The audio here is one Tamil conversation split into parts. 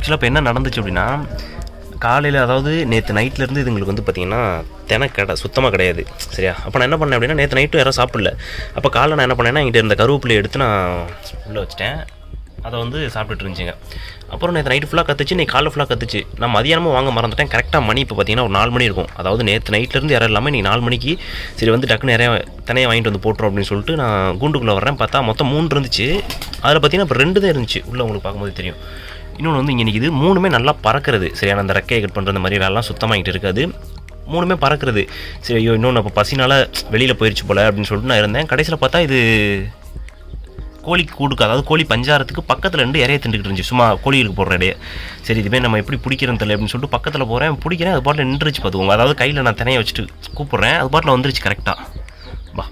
ஆக்சுவலாக இப்போ என்ன நடந்துச்சு அப்படின்னா காலையில் அதாவது நேற்று நைட்லேருந்து இதுங்களுக்கு வந்து பார்த்தீங்கன்னா தினை கடை சுத்தமாக கிடையாது சரியா அப்போ நான் என்ன பண்ணேன் அப்படின்னா நேற்று நைட்டும் யாரும் சாப்பிடல அப்போ காலைல நான் என்ன பண்ணேன்னா என்கிட்ட இருந்த கருவேப்பிலையை எடுத்து நான் உள்ளே வச்சிட்டேன் அதை வந்து சாப்பிட்டுட்டு இருந்துச்சுங்க அப்புறம் நேற்று நைட்டு ஃபுல்லாக கத்துச்சு நீ காலைல ஃபுல்லாக கத்துச்சு நான் மதியானமும் வாங்க மறந்துட்டேன் கரெக்டாக மணி இப்போ பார்த்தீங்கன்னா ஒரு நாலு மணி இருக்கும் அதாவது நேற்று நைட்லேருந்து யாரும் இல்லாமல் நீ நாலு மணிக்கு சரி வந்து டக்குன்னு நிறைய தனியாக வாங்கிட்டு வந்து போட்டுரும் அப்படின்னு சொல்லிட்டு நான் கூண்டுக்குள்ளே வரேன் பார்த்தா மொத்தம் மூணு இருந்துச்சு அதில் பார்த்தீங்கன்னா இப்போ ரெண்டு தான் இருந்துச்சு உள்ளே உங்களுக்கு பார்க்கும்போது தெரியும் இன்னொன்று வந்து இங்கே நிற்கிது மூணுமே நல்லா பறக்கிறது சரியான அந்த ரெக்கையை கட் பண்ணுற அந்த மாதிரி வேலைலாம் சுத்தமாகிட்டு இருக்காது மூணுமே பறக்கிறது சரி ஐயோ இன்னொன்று அப்போ பசினால வெளியில் போயிடுச்சு போல அப்படின்னு சொல்லிட்டு நான் இருந்தேன் கடைசியில் பார்த்தா இது கோழி கூடுக்கு அதாவது கோழி பஞ்சாரத்துக்கு பக்கத்தில் இருந்து இறைய திண்டுக்கிட்டு இருந்துச்சு சும்மா கோழிகளுக்கு போடுற இடையே சரி இதுவே நம்ம எப்படி பிடிக்கிறோம் தெரியல அப்படின்னு சொல்லிட்டு பக்கத்தில் போகிறேன் பிடிக்கிறேன் அது பாட்டில் நின்றுச்சு பார்த்துக்கோங்க அதாவது கையில் நான் தினையை வச்சுட்டு கூப்பிட்றேன் அது பாட்டில் வந்துருச்சு கரெக்டாக வா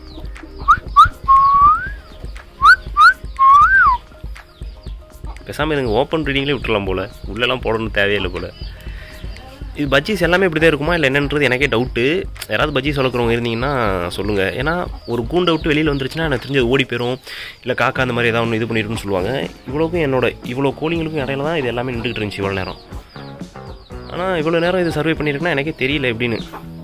பேசாமல் இதுங்க ஓப்பன் ப்ரீடிங்லேயே விட்டுறலாம் போல் உள்ளெல்லாம் போடணும் தேவையில்லை போல் இது பஜ்ஜீஸ் எல்லாமே இப்படி தான் இருக்குமா இல்லை என்னன்றது எனக்கே டவுட்டு யாராவது பஜ்ஜீஸ் வளர்க்குறவங்க இருந்தீங்கன்னா சொல்லுங்கள் ஏன்னா ஒரு கூண்டை விட்டு வெளியில் வந்துருச்சுன்னா எனக்கு தெரிஞ்சது ஓடி போயிடும் இல்லை காக்கா அந்த மாதிரி ஏதாவது ஒன்று இது பண்ணிருக்குன்னு சொல்லுவாங்க இவ்வளோக்கும் என்னோட இவ்வளோ கோழிங்களுக்கும் இடையில தான் இது எல்லாமே நின்றுக்கிட்டு இருந்துச்சு இவ்வளோ நேரம் ஆனால் இவ்வளோ நேரம் இது சர்வே பண்ணியிருக்குன்னா எனக்கே தெரியல எப்படின்னு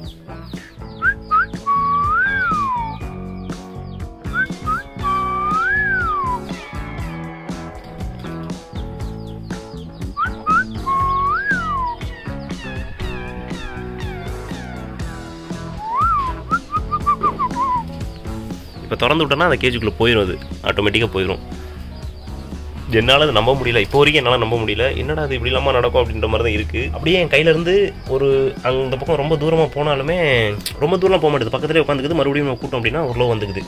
இப்போ திறந்து விட்டோன்னா அந்த கேஜுக்குள்ளே போயிடும் அது ஆட்டோமேட்டிக்காக போயிடும் என்னால் அது நம்ப முடியல இப்போ வரைக்கும் என்னால் நம்ப முடியல என்னடா அது இப்படி இல்லாமல் நடக்கும் அப்படின்ற மாதிரி தான் இருக்குது அப்படியே என் கையிலேருந்து ஒரு அந்த பக்கம் ரொம்ப தூரமாக போனாலுமே ரொம்ப தூரம் போக மாட்டேது பக்கத்துலேயே உட்காந்துக்குது மறுபடியும் நம்ம கூட்டம் அப்படின்னா ஒரு லோ வந்துக்குது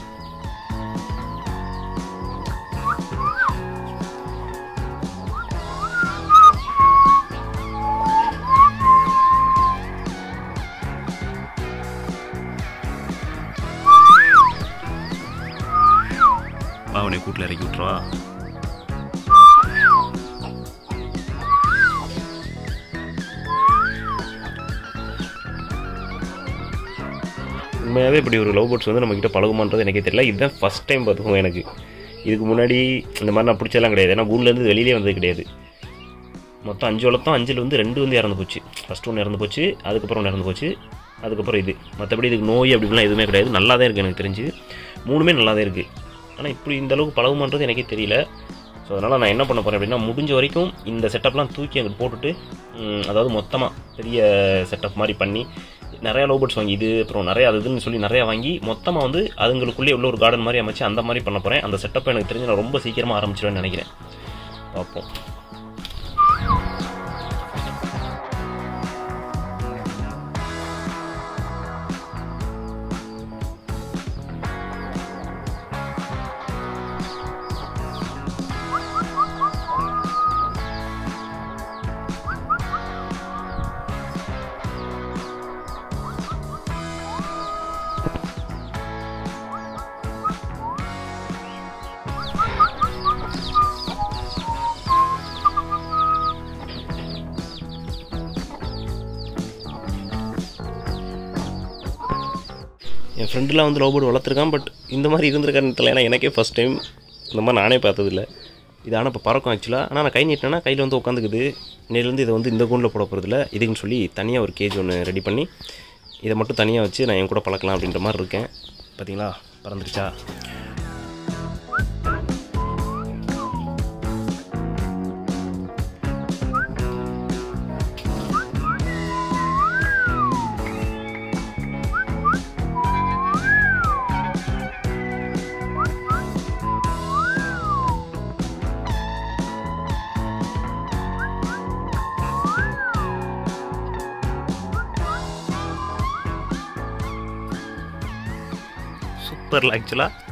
அவனை கூட்டில் இறக்கி விட்ருவா உண்மையாகவே இப்படி ஒரு லவ் பேர்ட்ஸ் வந்து நம்மக்கிட்ட பழகுமான்றது எனக்கே தெரியல இதுதான் ஃபஸ்ட் டைம் பார்த்துக்கோங்க எனக்கு இதுக்கு முன்னாடி இந்த மாதிரி நான் பிடிச்சதெல்லாம் கிடையாது ஏன்னா ஊர்லேருந்து வெளியிலே வந்தது கிடையாது மொத்தம் அஞ்சு வளர்த்தோம் அஞ்சில் வந்து ரெண்டு வந்து இறந்து போச்சு ஃபஸ்ட் ஒன்று இறந்து போச்சு அதுக்கப்புறம் ஒன்று இறந்து போச்சு அதுக்கப்புறம் இது மற்றபடி இதுக்கு நோய் அப்படிலாம் எதுவுமே கிடையாது நல்லா தான் இருக்குது எனக்கு தெரிஞ்சு மூணுமே நல்லா தான் இருக்குது ஆனால் இப்படி இந்த அளவுக்கு பழகுமான்றது எனக்கே தெரியல ஸோ அதனால் நான் என்ன பண்ண போகிறேன் அப்படின்னா முடிஞ்ச வரைக்கும் இந்த செட்டப்லாம் தூக்கி அங்கே போட்டுட்டு ம், அதாவது மொத்தமாக பெரிய செட்டப் மாதிரி பண்ணி நிறையா லோபர்ட்ஸ் வாங்கி இது அப்புறம் நிறைய அது இதுன்னு சொல்லி நிறையா வாங்கி மொத்தமாக வந்து அதுங்களுக்குள்ளே உள்ள ஒரு கார்டன் மாதிரி அமைச்சு அந்த மாதிரி பண்ண போகிறேன் அந்த செட்டப் எனக்கு தெரிஞ்சு நான் ரொம்ப சீக்கிரமாக ஆரம்பிச்சிடுவேன்னு நினைக்கிறேன் பார்ப்போம் என் ஃப்ரெண்டுலாம் வந்து லவ் பேர்டு வளர்த்துருக்கான் பட் இந்த மாதிரி இருந்திருக்காருன்னு தெரியல ஏன்னா எனக்கே ஃபஸ்ட் டைம் இந்த மாதிரி நானே பார்த்ததில்ல இது ஆனால் இப்போ பறக்கும் ஆக்சுவலாக ஆனால் நான் கை நீட்டினேன்னா கையில் வந்து உட்காந்துக்குது இன்னிலேருந்து இதை வந்து இந்த கூண்டில் போட போகிறதில்ல இதுக்குன்னு சொல்லி தனியாக ஒரு கேஜ் ஒன்று ரெடி பண்ணி இதை மட்டும் தனியாக வச்சு நான் என் கூட பழக்கலாம் அப்படின்ற மாதிரி இருக்கேன் பார்த்தீங்களா பறந்துருச்சா சூப்பரில் ஆக்சுவலாக